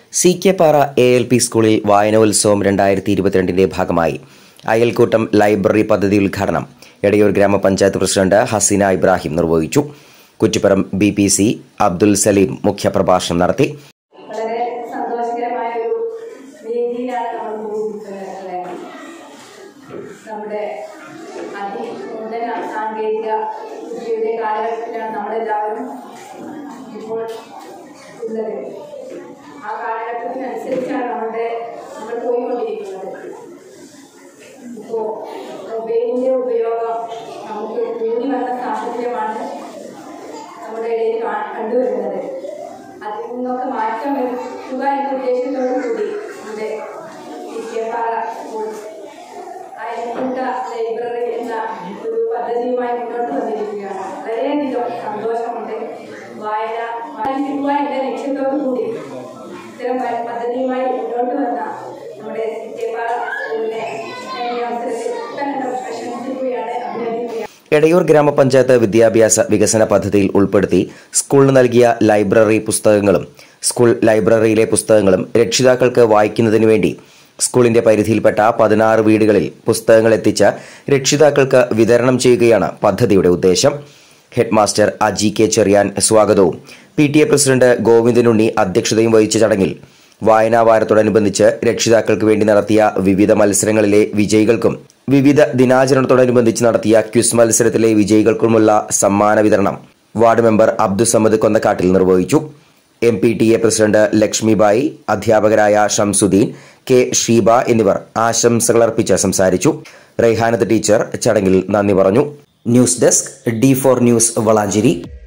C K Para A L P സ്കൂളിൽ വായനോത്സവം രണ്ടായിരത്തി ഇരുപത്തിരണ്ടിന്റെ ഭാഗമായി അയൽക്കൂട്ടം ലൈബ്രറി പദ്ധതി ഉദ്ഘാടനം എടയൂർ ഗ്രാമപഞ്ചായത്ത് പ്രസിഡന്റ് ഹസീന ഇബ്രാഹിം നിർവഹിച്ചു Kuttippuram B P C Abdul Saleem മുഖ്യപ്രഭാഷണം നടത്തി വളരെ സന്തോഷകരമായ ഒരു വേദിയിലാണ് നമ്മൾ പോകുന്നത് അല്ലേ നമ്മുടെ അതിനൂതന സാങ്കേതിക വിദ്യയുടെ കാലഘട്ടത്തിലാണ് നമ്മളെല്ലാവരും ഇപ്പോൾ ഉള്ളത് ആ കാലഘട്ടത്തിനനുസരിച്ചാണ് നമ്മുടെ നമ്മൾ പോയിക്കൊണ്ടിരിക്കുന്നത് ഇപ്പോൾ മൊബൈലിൻ്റെ ഉപയോഗം നമുക്ക് കൂടി വന്ന സാഹചര്യമാണ് നമ്മുടെ ഇടയിൽ കാ- കണ്ടുവരുന്നത് അതിൽ നിന്നൊക്കെ മാറ്റം വരുത്തുക എന്ന ഉദ്ദേശത്തോടു കൂടി നമ്മുടെ വിദ്യാപാറ സ്കൂൾ അയൽക്കൂട്ട ലൈബ്രറി എന്ന ഒരു പദ്ധതിയുമായി മുന്നോട്ട് വന്നിരിക്കുകയാണ് വളരെയധികം സന്തോഷമുണ്ട് വായന വായിക്കുക എന്ന ലക്ഷ്യത്തോടു കൂടി ഇത്തരം പ- പദ്ധതിയുമായി മുന്നോട്ട് വന്ന നമ്മുടെ വിദ്യാപാറ സ്കൂളിനെ ഞാൻ ഈ അവസരത്തിൽ തന്നെ പ്രശംസിക്കുകയാണ് അഭിനന്ദിക്കുകയാണ് എടയൂർ ഗ്രാമപഞ്ചായത്ത് വിദ്യാഭ്യാസ വികസന പദ്ധതിയിൽ ഉൾപ്പെടുത്തി സ്കൂളിന് നൽകിയ ലൈബ്രറി പുസ്തകങ്ങളും സ്കൂൾ ലൈബ്രറിയിലെ പുസ്തകങ്ങളും രക്ഷിതാക്കൾക്ക് വായിക്കുന്നതിനു വേണ്ടി സ്കൂളിന്റെ പരിധിയിൽപ്പെട്ട പതിനാറ് വീടുകളിൽ പുസ്തകങ്ങൾ എത്തിച്ച് രക്ഷിതാക്കൾക്ക് വിതരണം ചെയ്യുകയാണ് പദ്ധതിയുടെ ഉദ്ദേശം ഹെഡ്മാസ്റ്റർ അജി കെ ചെറിയാൻ സ്വാഗതവും P T A president Govindanunni അധ്യക്ഷതയും വഹിച്ച ചടങ്ങിൽ വായനാ വാരത്തോടനുബന്ധിച്ച് രക്ഷിതാക്കൾക്ക് വേണ്ടി നടത്തിയ വിവിധ മത്സരങ്ങളിലെ വിജയികൾക്കും വിവിധ ദിനാചരണത്തോടനുബന്ധിച്ച് നടത്തിയ ക്വിസ് മത്സരത്തിലെ വിജയികൾക്കുമുള്ള സമ്മാന വിതരണം വാർഡ് മെമ്പർ അബ്ദുസമദ് കൊന്നക്കാട്ടിൽ നിർവഹിച്ചു M P T A president Lakshmibai അധ്യാപകരായ ഷംസുദ്ദീൻ കെ ഷീബ എന്നിവർ ആശംസകളർപ്പിച്ച് സംസാരിച്ചു റെയ്ഹാനത്ത് ടീച്ചർ ചടങ്ങിൽ നന്ദി പറഞ്ഞു news desk D four news Valanchery